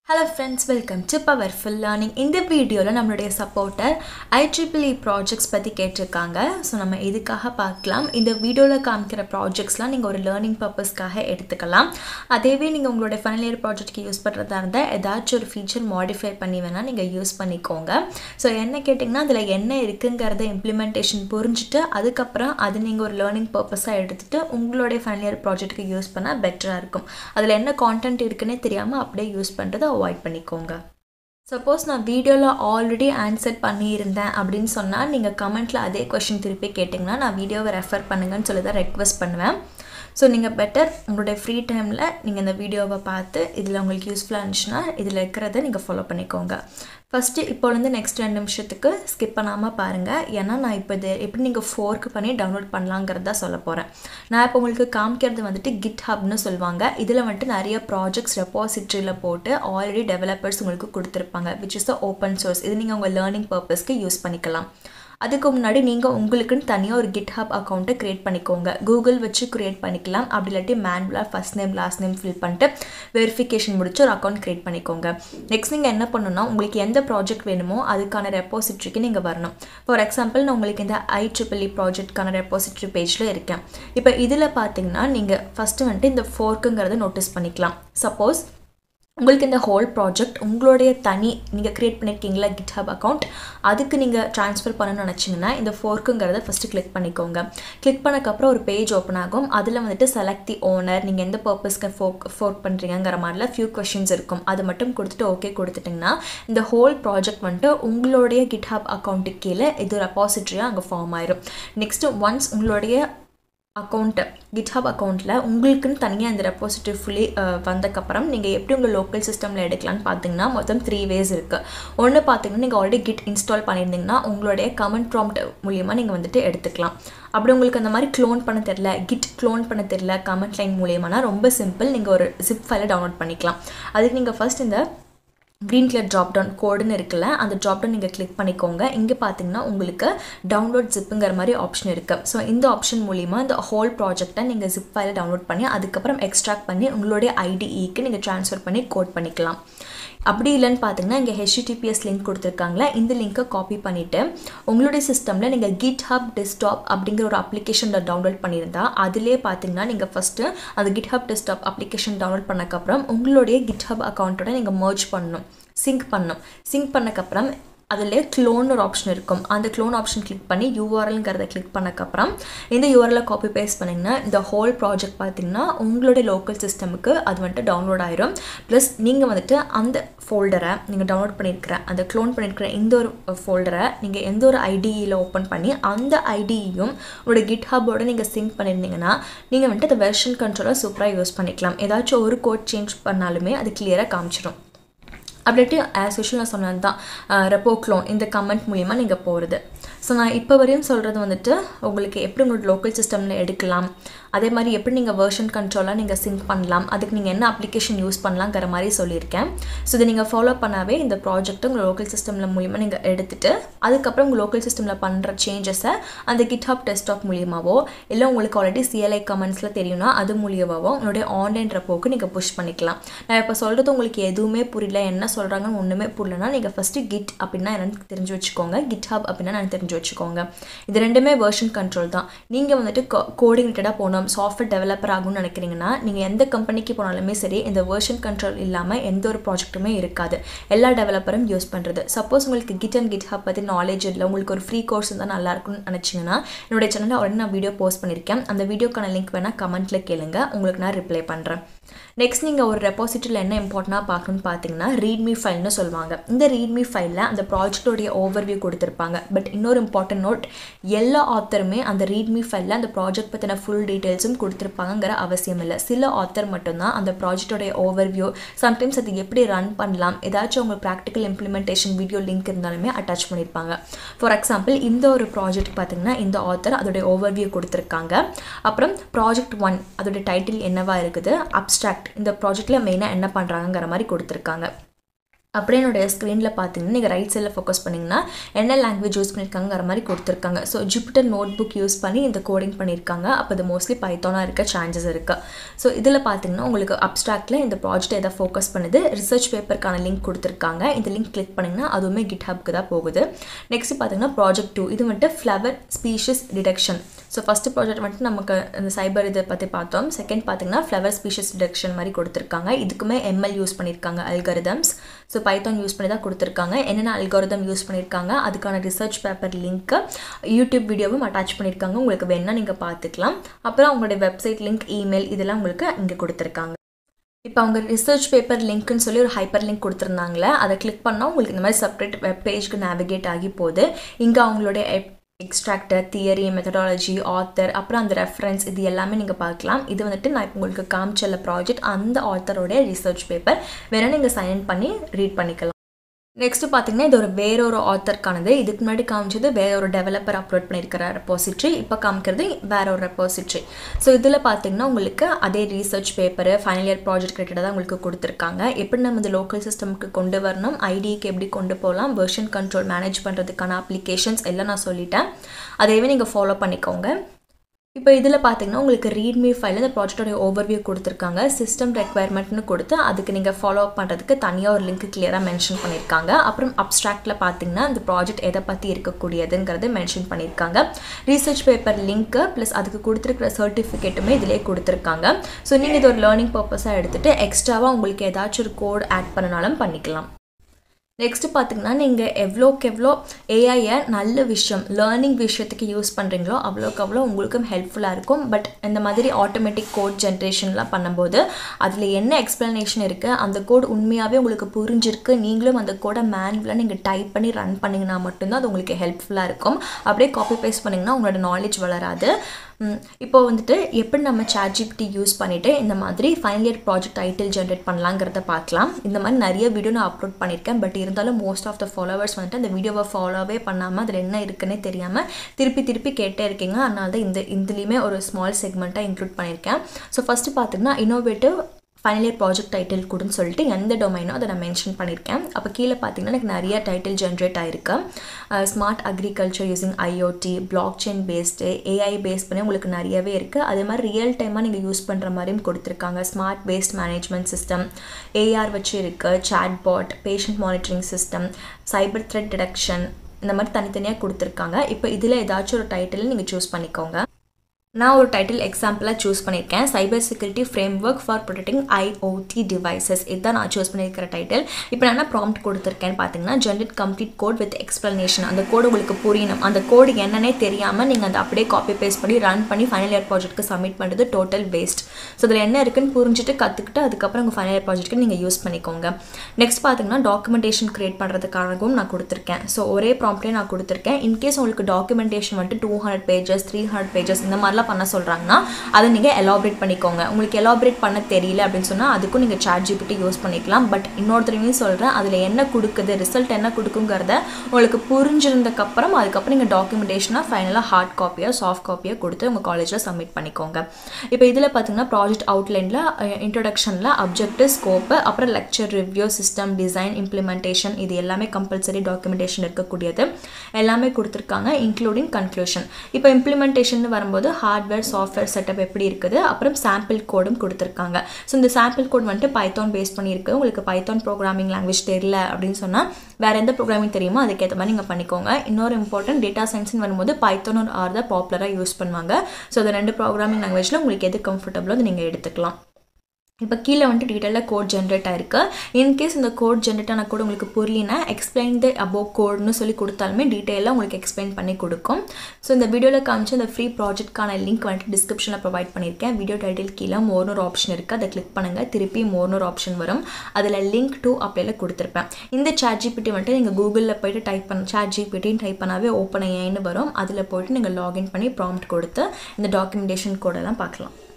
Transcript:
hello friends welcome to powerful learning இந்த வீடியோவில் நம்மளுடைய சப்போர்ட்டர் ஐட்ரிபிள்இ ப்ராஜெக்ட்ஸ் பற்றி கேட்டிருக்காங்க ஸோ நம்ம இதுக்காக பார்க்கலாம் இந்த வீடியோவில் காமிக்கிற ப்ராஜெக்ட்ஸ்லாம் நீங்கள் ஒரு லேர்னிங் பர்பஸ்க்காக எடுத்துக்கலாம் அதேவே நீங்கள் உங்களுடைய ஃபைனல் இயர் ப்ராஜெக்ட்க்கு யூஸ் பண்ணுறதா இருந்தால் ஏதாச்சும் ஒரு ஃபீச்சர் மாடிஃபை பண்ணி வேணால் நீங்கள் யூஸ் பண்ணிக்கோங்க ஸோ என்ன கேட்டிங்கன்னா அதில் என்ன இருக்குங்கிறத இம்ப்ளிமெண்டேஷன் புரிஞ்சுட்டு அதுக்கப்புறம் அது நீங்கள் ஒரு லேர்னிங் பர்பஸாக எடுத்துகிட்டு உங்களுடைய ஃபைனல் இயர் ப்ராஜெக்ட்டுக்கு யூஸ் பண்ணால் பெட்டராக இருக்கும் அதில் என்ன கான்டென்ட் இருக்குன்னே தெரியாமல் அப்படியே யூஸ் பண்ணுறதை அவாய்ட் பண்ணிக்கோங்க சப்போஸ் நான் வீடியோவில் ஆல்ரெடி ஆன்சர் பண்ணியிருந்தேன் அப்படின்னு சொன்னால் நீங்கள் கமெண்ட்டில் அதே கொஷின் திருப்பி கேட்டிங்கன்னா நான் வீடியோவை ரெஃபர் பண்ணுங்கன்னு சொல்லி தான் ரெக்வஸ்ட் பண்ணுவேன் ஸோ நீங்கள் பெட்டர் உங்களுடைய ஃப்ரீ டைமில் நீங்கள் இந்த வீடியோவை பார்த்து இதில் உங்களுக்கு யூஸ்ஃபுல்லாக இருந்துச்சுன்னா இதில் இருக்கிறத நீங்கள் ஃபாலோ பண்ணிக்கோங்க ஃபஸ்ட்டு இப்போலேருந்து நெக்ஸ்ட் ரெண்டு நிமிஷத்துக்கு ஸ்கிப் பண்ணாமல் பாருங்கள் ஏன்னா நான் இப்போ இது எப்படி நீங்கள் ஃபோர்க்கு பண்ணி டவுன்லோட் பண்ணலாங்கிறத சொல்ல போகிறேன் நான் இப்போ உங்களுக்கு காமிக்கிறது வந்துட்டு கிட் ஹப்னு சொல்லுவாங்க இதில் வந்துட்டு நிறைய ப்ராஜெக்ட்ஸ் ரெப்பாசிட்ரியில் போட்டு ஆல்ரெடி டெவலப்பர்ஸ் உங்களுக்கு கொடுத்துருப்பாங்க which is the open source இது நீங்கள் உங்கள் லேர்னிங் பர்பஸ்க்கு யூஸ் பண்ணிக்கலாம் அதுக்கு முன்னாடி நீங்கள் உங்களுக்குன்னு தனியாக ஒரு கிட்ஹப் அக்கௌண்ட்டை க்ரியேட் பண்ணிக்கோங்க கூகுள் வச்சு க்ரியேட் பண்ணிக்கலாம் அப்படி இல்லாட்டி மேனுவலாக first name last name fill பண்ணிட்டு வெரிஃபிகேஷன் முடிச்சு ஒரு அக்கௌண்ட் க்ரியேட் பண்ணிக்கோங்க நெக்ஸ்ட் நீங்கள் என்ன பண்ணணும்னா உங்களுக்கு எந்த ப்ராஜெக்ட் வேணுமோ அதுக்கான ரெப்போசிட்ரிக்கு நீங்கள் வரணும் ஃபார் எக்ஸாம்பிள் நான் உங்களுக்கு இந்த ஐ ட்ரிபிள்இ ப்ராஜெக்ட்கான ரெப்போசிட்ரி பேஜில் இருக்கேன் இப்போ இதில் பார்த்தீங்கன்னா நீங்கள் ஃபஸ்ட்டு வந்துட்டு இந்த ஃபோர்க்குங்கிறத நோட்டீஸ் பண்ணிக்கலாம் சப்போஸ் உங்களுக்கு இந்த ஹோல் ப்ராஜெக்ட் உங்களுடைய தனி நீங்கள் க்ரியேட் பண்ணியிருக்கீங்களா கிட்ஹப் அக்கௌண்ட் அதுக்கு நீங்கள் ட்ரான்ஸ்ஃபர் பண்ணணும்னு நினச்சிங்கன்னா இந்த ஃபோர்க்குங்கிறத ஃபஸ்ட்டு கிளிக் பண்ணிக்கோங்க கிளிக் பண்ணக்கப்புறம் ஒரு பேஜ் ஓப்பன் ஆகும் அதில் வந்துட்டு செலக்ட் தி ஓனர் நீங்கள் எந்த பர்பஸ்க்கு ஃபோக் ஃபோர்க் பண்ணுறீங்கிற மாதிரிலாம் ஃபியூ கொஷின்ஸ் இருக்கும் அது மட்டும் கொடுத்துட்டு ஓகே கொடுத்துட்டிங்கன்னா இந்த ஹோல் ப்ராஜெக்ட் வந்துட்டு உங்களுடைய கிட்ஹப் அக்கௌண்ட்டுக்கு கீழே இது ரெப்பாசிட்ரியாக அங்கே ஃபார்ம் ஆயிரும் நெக்ஸ்ட்டு ஒன்ஸ் உங்களுடைய அக்கௌண்ட்டு கிட்ஹப் அக்கௌண்ட்டில் உங்களுக்குன்னு தனியாக இந்த ரெப்போசிட்டரி ஃபுல்லி வந்தக்கப்புறம் நீங்கள் எப்படி உங்கள் லோக்கல் சிஸ்டமில் எடுக்கலான்னு பார்த்தீங்கன்னா மொத்தம் த்ரீ வேஸ் இருக்குது ஒன்று பார்த்தீங்கன்னா நீங்கள் ஆல்ரெடி கிட் இன்ஸ்டால் பண்ணியிருந்தீங்கன்னா உங்களுடைய கமெண்ட் ப்ராம்ப்ட் மூலியமாக நீங்கள் வந்துட்டு எடுத்துக்கலாம் அப்படி உங்களுக்கு அந்த மாதிரி க்ளோன் பண்ண தெரில கிட் க்ளோன் பண்ண தெரில கமெண்ட் லைன் மூலியமானா ரொம்ப சிம்பிள் நீங்கள் ஒரு ஜிப் ஃபைலை டவுன்லோட் பண்ணிக்கலாம் அதுக்கு நீங்கள் ஃபஸ்ட் இந்த க்ரீன் கலர் ட்ராப் டவுன் கோடுன்னு இருக்குல்ல அந்த ட்ராப் டவுன் நீங்கள் கிளிக் பண்ணிக்கோங்க இங்கே பார்த்தீங்கன்னா உங்களுக்கு டவுன்லோட் ஜிப்புங்கிற மாதிரி ஆப்ஷன் இருக்குது ஸோ இந்த ஆப்ஷன் மூலிமா இந்த ஹோல் ப்ராஜெக்டை நீங்கள் ஜிப் ஃபைலை டவுன்லோட் பண்ணி அதுக்கப்புறம் எக்ஸ்ட்ராக்ட் பண்ணி உங்களுடைய ஐடிஇக்கு நீங்கள் ட்ரான்ஸ்ஃபர் பண்ணி கோட் பண்ணிக்கலாம் அப்படி இல்லைன்னு பார்த்தீங்கன்னா இங்கே ஹெச்டிடிபிஎஸ் லிங்க் கொடுத்துருக்காங்களா இந்த லிங்க்கை காப்பி பண்ணிவிட்டு உங்களுடைய சிஸ்டமில் நீங்கள் கிட் ஹப் டெஸ்க்டாப் அப்படிங்கிற ஒரு அப்ளிகேஷனில் டவுன்லோட் பண்ணியிருந்தா அதிலே பார்த்தீங்கன்னா நீங்கள் ஃபஸ்ட்டு அந்த GitHub desktop application download பண்ணக்கப்புறம் உங்களுடைய கிட் ஹப் அக்கௌண்ட்டோட நீங்கள் மர்ஜ் பண்ணணும் சிங்க் பண்ணணும் சிங்க் பண்ணக்கப்புறம் அதில் க்ளோன் ஒரு ஆப்ஷன் இருக்கும் அந்த க்ளோன் ஆப்ஷன் கிளிக் பண்ணி யூஆர்எல்ங்கிறத கிளிக் பண்ணக்கப்புறம் இந்த யூஆர்எல் காப்பி பேஸ்ட் பண்ணிங்கன்னா இந்த ஹோல் ப்ராஜெக்ட் பார்த்தீங்கன்னா உங்களுடைய லோக்கல் சிஸ்டமுக்கு அது வந்துட்டு டவுன்லோட் ஆயிரும் ப்ளஸ் நீங்கள் வந்துட்டு அந்த ஃபோல்டரை நீங்கள் டவுன்லோட் பண்ணியிருக்கிற அந்த க்ளோன் பண்ணியிருக்கிற இந்த ஒரு ஃபோல்டரை நீங்கள் எந்த ஒரு ஐடியில் ஓப்பன் பண்ணி அந்த ஐடியையும் உங்களோட கிட் ஹப்போட நீங்கள் சிங்க் பண்ணியிருந்தீங்கன்னா நீங்கள் வந்துட்டு அந்த வெர்ஷன் கண்ட்ரோலாக சூப்பராக யூஸ் பண்ணிக்கலாம் ஏதாச்சும் ஒரு கோட் சேஞ்ச் பண்ணாலுமே அது கிளியராக காமிச்சிடும் அப்படின்ட்டு ஆஸ் யூஷுவல் நான் சொன்னது தான் ரெப்போ க்ளோன் இந்த கமெண்ட் மூலிமா நீங்கள் போகிறது ஸோ நான் இப்போ வரையும் சொல்கிறது வந்துட்டு உங்களுக்கு எப்படி உங்களோட லோக்கல் சிஸ்டமில் எடுக்கலாம் அதே மாதிரி எப்படி நீங்கள் வேர்ஷன் கண்ட்ரோலாக நீங்கள் சிங்க் பண்ணலாம் அதுக்கு நீங்கள் என்ன அப்ளிகேஷன் யூஸ் பண்ணலாங்கிற மாதிரி சொல்லியிருக்கேன் ஸோ இதை நீங்கள் ஃபாலோ பண்ணாவே இந்த ப்ராஜெக்ட்டை உங்கள் லோக்கல் சிஸ்டமில் மூலியமாக நீங்கள் எடுத்துகிட்டு அதுக்கப்புறம் உங்கள் லோக்கல் சிஸ்டமில் பண்ணுற சேஞ்சஸை அந்த கிட்ஹப் டெஸ்க்டாப் மூலியமாவோ இல்லை உங்களுக்கு ஆல்ரெடி சிஎல்ஐ கமெண்ட்ஸில் தெரியும்னா அது மூலியமாவோ உங்களுடைய ஆன்லைன் ரெப்போக்கு நீங்கள் புஷ் பண்ணிக்கலாம் நான் இப்போ சொல்கிறது உங்களுக்கு எதுவுமே புரியல என்ன சொல்கிறாங்கன்னு ஒன்றுமே புரியலனா நீங்கள் ஃபஸ்ட்டு கிட் அப்படின்னா என்னன்னு தெரிஞ்சு வச்சுக்கோங்க கிட் ஹப் அப்படின்னா நான் தெரிஞ்சு வச்சுக்கோங்க இது ரெண்டுமே வேர்ஷன் கண்ட்ரோல் தான் நீங்கள் வந்துட்டு கோடிங் ரிலேட்டடாக போகணும் சாஃப்ட்வேர் டெவலப்பர் ஆகும்னு நினைக்கிறீங்கன்னா நீங்கள் எந்த கம்பெனிக்கு போனாலுமே சரி இந்த வேர்ஷன் கண்ட்ரோல் இல்லாமல் எந்த ஒரு ப்ராஜெக்ட்டுமே இருக்காது எல்லா டெவலப்பரும் யூஸ் பண்ணுறது சப்போஸ் உங்களுக்கு கிட் அண்ட் கிட் ஹப் பற்றி நாலேஜ் இல்லை உங்களுக்கு ஒரு ஃப்ரீ கோர்ஸ் இருந்தால் நல்லா இருக்கும்னு நினச்சிங்கன்னா என்னுடைய சேனலில் உடனே நான் வீடியோ போஸ்ட் பண்ணியிருக்கேன் அந்த வீடியோக்கான லிங்க் வேணால் கமெண்ட்டில் கேளுங்க உங்களுக்கு நான் ரிப்ளை பண்ணுறேன் நெக்ஸ்ட் நீங்கள் ஒரு ரெப்பாசிட்டியில் என்ன இம்பார்ட்டனாக பார்க்கணும்னு பார்த்தீங்கன்னா ரீட்மி ஃபைல்னு சொல்லுவாங்க இந்த ரீட்மி ஃபைலில் அந்த ப்ராஜெக்டோடைய ஓவர்வியூ கொடுத்துருப்பாங்க பட் இன்னொரு இம்பார்ட்டன்ட் நோட் எல்லா ஆத்தருமே அந்த ரீட்மி ஃபைலில் அந்த ப்ராஜெக்ட் பற்றின ஃபுல் டீட்டெயில்ஸும் கொடுத்துருப்பாங்கிற அவசியம் இல்லை சில ஆத்தர் மட்டும்தான் அந்த ப்ராஜெக்டோடைய ஓவர்வியூ சம்டைம்ஸ் அது எப்படி ரன் பண்ணலாம் ஏதாச்சும் உங்கள் ப்ராக்டிக்கல் இம்ப்ளிமெண்டேஷன் வீடியோ லிங்க் இருந்தாலுமே அட்டாச் பண்ணியிருப்பாங்க ஃபார் எக்ஸாம்பிள் இந்த ஒரு ப்ராஜெக்ட் பார்த்தீங்கன்னா இந்த ஆத்தர் அதோடைய ஓவர்வியூ கொடுத்துருக்காங்க அப்புறம் ப்ராஜெக்ட் ஒன் அதோடைய டைட்டில் என்னவா இருக்குது அப்ஸ்ட்ராக்ட் இந்த ப்ராஜெக்டில் மெயினாக என்ன பண்ணுறாங்கிற மாதிரி கொடுத்துருக்காங்க அப்படியே என்னுடைய ஸ்க்ரீனில் பார்த்தீங்கன்னா நீங்கள் ரைட் சைடில் ஃபோக்கஸ் பண்ணிங்கன்னா என்ன லாங்குவேஜ் யூஸ் பண்ணியிருக்காங்கிற மாதிரி கொடுத்துருக்காங்க so Jupyter notebook use பண்ணி இந்த கோடிங் பண்ணியிருக்காங்க அப்போ இது மோஸ்ட்லி பைத்தானாக இருக்க சான்சஸ் இருக்குது ஸோ இதில் பார்த்தீங்கன்னா உங்களுக்கு அப்ட்ராக்டில் இந்த ப்ராஜெக்ட் எதை ஃபோக்கஸ் பண்ணுது ரிசர்ச் பேப்பருக்கான லிங்க் கொடுத்துருக்காங்க இந்த லிங்க் கிளிக் பண்ணிங்கன்னா அதுவுமே கிட் ஹப்க்கு தான் போகுது நெக்ஸ்ட் பார்த்தீங்கன்னா ப்ராஜெக்ட் டூ இது வந்துட்டு flower species detection so first project வந்துட்டு நமக்கு இந்த சைபர் இதை பற்றி பார்த்தோம் செகண்ட் பார்த்தீங்கன்னா ஃப்ளவர் ஸ்பீஷஸ் டிடெக்ஷன் மாதிரி கொடுத்துருக்காங்க இதுக்குமே எம்எல் யூஸ் பண்ணியிருக்காங்க அல்கரிதம்ஸ் ஸோ பைத்தான் யூஸ் பண்ணி தான் கொடுத்துருக்காங்க என்னென்ன அல்காரிதம் யூஸ் பண்ணியிருக்காங்க அதுக்கான ரிசர்ச் பேப்பர் லிங்க்கு யூடியூப் வீடியோவும் அட்டாச் பண்ணியிருக்காங்க உங்களுக்கு வேணால் நீங்கள் பார்த்துக்கலாம் அப்புறம் அவங்களுடைய வெப்சைட் லிங்க் இமெயில் இதெல்லாம் உங்களுக்கு இங்கே கொடுத்துருக்காங்க இப்போ அவங்க ரிசர்ச் பேப்பர் லிங்க்னு சொல்லி ஒரு ஹைப்பர் லிங்க் கொடுத்துருந்தாங்களே அதை கிளிக் பண்ணால் உங்களுக்கு இந்த மாதிரி செப்பரேட் வெப் பேஜ்க்கு நேவிகேட் ஆகி போகுது இங்கே அவங்களுடைய எக்ஸ்ட்ராக்டர் தியரி மெத்தடாலஜி ஆத்தர் அப்புறம் அந்த ரெஃபரன்ஸ் இது எல்லாமே நீங்கள் பார்க்கலாம் இது வந்துட்டு நான் இப்போ உங்களுக்கு காமிச்சல ப்ராஜெக்ட் அந்த ஆத்தரோடைய ரிசர்ச் பேப்பர் வேணால் நீங்கள் சைன் பண்ணி ரீட் பண்ணிக்கலாம் நெக்ஸ்ட் பார்த்தீங்கன்னா இது ஒரு வேற ஒரு ஆத்தருக்கானது இதுக்கு முன்னாடி காமிச்சது வேற ஒரு டெவலப்பர் அப்லோட் பண்ணியிருக்கிற ரெப்போசிட்ரி இப்போ காமிக்கிறது வேற ஒரு ரெப்போசிட்ரி ஸோ இதில் பார்த்தீங்கன்னா உங்களுக்கு அதே research paper final year project ரிலேட்டடாக தான் உங்களுக்கு கொடுத்துருக்காங்க எப்படி நம்ம இந்த லோக்கல் சிஸ்டமுக்கு கொண்டு வரணும் ஐடிக்கு எப்படி கொண்டு போகலாம் வெர்ஷன் கண்ட்ரோல் மேனேஜ் பண்ணுறதுக்கான அப்ளிகேஷன்ஸ் எல்லாம் நான் சொல்லிட்டேன் அதையவே நீங்கள் ஃபாலோ பண்ணிக்கோங்க இப்போ இதில் பார்த்தீங்கன்னா உங்களுக்கு ரீட்மி ஃபைலில் இந்த ப்ராஜெக்டோட ஓவர்வியூ கொடுத்துருக்காங்க சிஸ்டம் ரெக்குவயர்மெண்ட்னு கொடுத்து அதுக்கு நீங்கள் ஃபாலோ அப் பண்ணுறதுக்கு தனியாக ஒரு லிங்க் கிளியராக மென்ஷன் பண்ணியிருக்காங்க அப்புறம் அப்ட்ராக்டில் பார்த்தீங்கன்னா இந்த ப்ராஜெக்ட் எதை பற்றி இருக்கக்கூடியதுங்கிறது மென்ஷன் பண்ணியிருக்காங்க ரீசர்ச் பேப்பர் லிங்க்கு ப்ளஸ் அதுக்கு கொடுத்துருக்கிற சர்டிஃபிகேட்டுமே இதிலே கொடுத்துருக்காங்க ஸோ நீங்கள் இது ஒரு லேர்னிங் பர்பஸாக எடுத்துகிட்டு எக்ஸ்ட்ராவாக உங்களுக்கு ஏதாச்சும் ஒரு கோட் ஆட் பண்ணனாலும் பண்ணிக்கலாம் நெக்ஸ்ட்டு பார்த்தீங்கன்னா நீங்கள் எவ்வளோக்கு எவ்வளோ ஏஐயை நல்ல விஷயம் லேர்னிங் விஷயத்துக்கு யூஸ் பண்ணுறீங்களோ அவ்வளோக்கு அவ்வளோ உங்களுக்கும் ஹெல்ப்ஃபுல்லாக இருக்கும் பட் இந்த மாதிரி ஆட்டோமேட்டிக் கோட் ஜென்ரேஷன்லாம் பண்ணும்போது அதில் என்ன எக்ஸ்ப்ளனேஷன் இருக்குது அந்த கோட் உண்மையாகவே உங்களுக்கு புரிஞ்சிருக்கு நீங்களும் அந்த கோடை மேனுவலாக நீங்கள் டைப் பண்ணி ரன் பண்ணிங்கன்னா மட்டும்தான் அது உங்களுக்கு ஹெல்ப்ஃபுல்லாக இருக்கும் அப்படியே காப்பி பேஸ்ட் பண்ணிங்கன்னா உங்களோட நாலேஜ் வளராது இப்போ வந்துட்டு எப்படி நம்ம சாட் ஜிபிடி யூஸ் பண்ணிவிட்டு இந்த மாதிரி final year project title generate பண்ணலாங்கிறத பார்க்கலாம் இந்த மாதிரி நிறைய வீடியோ நான் அப்லோட் பண்ணியிருக்கேன் பட் இருந்தாலும் மோஸ்ட் ஆஃப் த ஃபாலோவர்ஸ் வந்துட்டு அந்த வீடியோவை ஃபாலோவே பண்ணாமல் அதில் என்ன இருக்குன்னே தெரியாமல் திருப்பி திருப்பி கேட்டே இருக்கீங்க அதனால தான் இந்த இதுலேயுமே ஒரு ஸ்மால் செக்மெண்ட்டாக இன்க்ளூட் பண்ணியிருக்கேன் ஸோ ஃபஸ்ட்டு பார்த்தீங்கன்னா innovative final year project title கொடுன்னு சொல்லிட்டு எந்த டொமைனோ அதை நான் மென்ஷன் பண்ணியிருக்கேன் அப்போ கீழே பார்த்தீங்கன்னா எனக்கு நிறைய டைட்டில் ஜென்ரேட் ஆயிருக்கு smart agriculture using IoT blockchain based AI base பண்ணி உங்களுக்கு நிறையவே இருக்குது அதே மாதிரி ரியல் டைமாக நீங்கள் யூஸ் பண்ணுற மாதிரியும் கொடுத்துருக்காங்க smart based management system AR வச்சு இருக்குது chatbot patient monitoring system cyber threat detection இந்த மாதிரி தனித்தனியாக கொடுத்துருக்காங்க இப்போ இதில் ஏதாச்சும் ஒரு டைட்டில் நீங்கள் சூஸ் பண்ணிக்கோங்க நான் ஒரு டைட்டில் எக்ஸாம்பிளாக சூஸ் பண்ணியிருக்கேன் cyber security framework for protecting IoT devices இதுதான் நான் சூஸ் பண்ணியிருக்கிற டைட்டில் இப்போ நான் என்ன ப்ராம்ப்ட் கொடுத்துருக்கேன்னு பார்த்தீங்கன்னா generate complete code with explanation அந்த கோடு உங்களுக்கு புரியணும் அந்த கோடு என்னன்னே தெரியாமல் நீங்கள் அதை அப்படியே காப்பி பேஸ்ட் பண்ணி ரன் பண்ணி ஃபைனல் இயர் ப்ராஜெக்ட்க்கு சப்மிட் பண்ணுறது டோட்டல் வேஸ்ட் ஸோ அதில் என்ன இருக்குன்னு புரிஞ்சுட்டு கற்றுக்கிட்டு அதுக்கப்புறம் உங்கள் ஃபைனல் இயர் ப்ராஜெக்ட்க்கு நீங்கள் யூஸ் பண்ணிக்கோங்க நெக்ஸ்ட் பார்த்தீங்கன்னா டாக்குமெண்டேஷன் க்ரியேட் பண்ணுறதுக்காகவும் நான் கொடுத்துருக்கேன் ஸோ ஒரே ப்ராம்ப்டே நான் கொடுத்துருக்கேன் இன்கேஸ் உங்களுக்கு டாக்குமெண்டேஷன் வந்துட்டு two hundred pages three hundred pages இந்த மாதிரிலாம் பண்ண சொல்கிறாங்கன்னா அதை நீங்கள் எலாபரேட் பண்ணிக்கோங்க உங்களுக்கு எலாபரேட் பண்ண தெரியல அப்படின்னு சொன்னால் அதுக்கும் நீங்கள் சாட் ஜிபிடி யூஸ் பண்ணிக்கலாம் பட் இன்னொருத்தரையும் சொல்கிறேன் அதில் என்ன கொடுக்குது ரிசல்ட் என்ன கொடுக்குங்கிறத உங்களுக்கு புரிஞ்சிருந்தக்கப்புறம் அதுக்கப்புறம் நீங்கள் டாக்குமெண்டேஷனாக ஃபைனலாக ஹார்ட் காப்பியாக சாஃப்ட் காப்பியாக கொடுத்து உங்கள் காலேஜில் சப்மிட் பண்ணிக்கோங்க இப்போ இதில் பார்த்தீங்கன்னா ப்ராஜெக்ட் அவுட்லைனில் இன்ட்ரொடக்ஷனில் அப்ஜெக்டிவ் ஸ்கோப்பு அப்புறம் lecture review system design implementation இது எல்லாமே கம்பல்சரி டாக்குமெண்டேஷன் இருக்கக்கூடியது எல்லாமே கொடுத்துருக்காங்க இன்க்ளூடிங் கன்க்ளூஷன் இப்போ இம்ப்ளிமெண்டேஷன் வரும்போது ஹார்ட்வேர் சாஃப்ட்வேர் செட்டப் எப்படி இருக்குது அப்புறம் சாம்பிள் கோடும் கொடுத்துருக்காங்க ஸோ இந்த சாம்பிள் கோட் வந்துட்டு பைத்தான் பேஸ் பண்ணியிருக்கு உங்களுக்கு பைத்தான் ப்ரோக்ராமிங் லாங்குவேஜ் தெரியல அப்படின்னு சொன்னால் வேறு எந்த ப்ரோக்ராமிங் தெரியுமோ அதுக்கேற்ற மாதிரி நீங்கள் பண்ணிக்கோங்க இன்னொரு இம்பார்ட்டன்ட் டேட்டா சயின்ஸ்னு வரும்போது பைத்தான் ஒரு ஆர் தான் பாப்புலராக யூஸ் பண்ணுவாங்க ஸோ அந்த ரெண்டு ப்ரோக்ராமிங் லாங்குவேஜில் உங்களுக்கு எது கம்ஃபர்டபுளோ அதை நீங்கள் எடுத்துக்கலாம் இப்போ கீழே வந்துட்டு டீட்டெயிலாக கோட் ஜென்ரேட் ஆயிருக்கு இன்கேஸ் இந்த கோட் ஜென்ரேட் ஆன கூட உங்களுக்கு புரியலனா எக்ஸ்பிளைன் த அபோவ் கோட்னு சொல்லி கொடுத்தாலுமே டீட்டெயிலாக உங்களுக்கு எக்ஸ்பிளைன் பண்ணி கொடுக்கும் ஸோ இந்த வீடியோவில் காமிச்சு இந்த ஃப்ரீ ப்ராஜெக்ட்கான லிங்க் வந்துட்டு டிஸ்கிரிப்ஷனில் ப்ரொவைட் பண்ணியிருக்கேன் வீடியோ டைட்டில் கீழே மோர்னூர் ஆப்ஷன் இருக்குது அதை கிளிக் பண்ணுங்கள் திருப்பி மோர்னூர் ஆப்ஷன் வரும் அதில் லிங்க் டூ அப்படியில் கொடுத்துருப்பேன் இந்த சாட் ஜிபிடி வந்துட்டு நீங்கள் கூகுளில் போயிட்டு டைப் பண்ண சாட் ஜிபிடின்னு டைப் பண்ணாவே ஓப்பன் ஏன்னு வரும் அதில் போயிட்டு நீங்கள் லாகின் பண்ணி ப்ராம்ப்ட் கொடுத்து இந்த டாக்குமெண்டேஷன் கோடெல்லாம் பார்க்கலாம்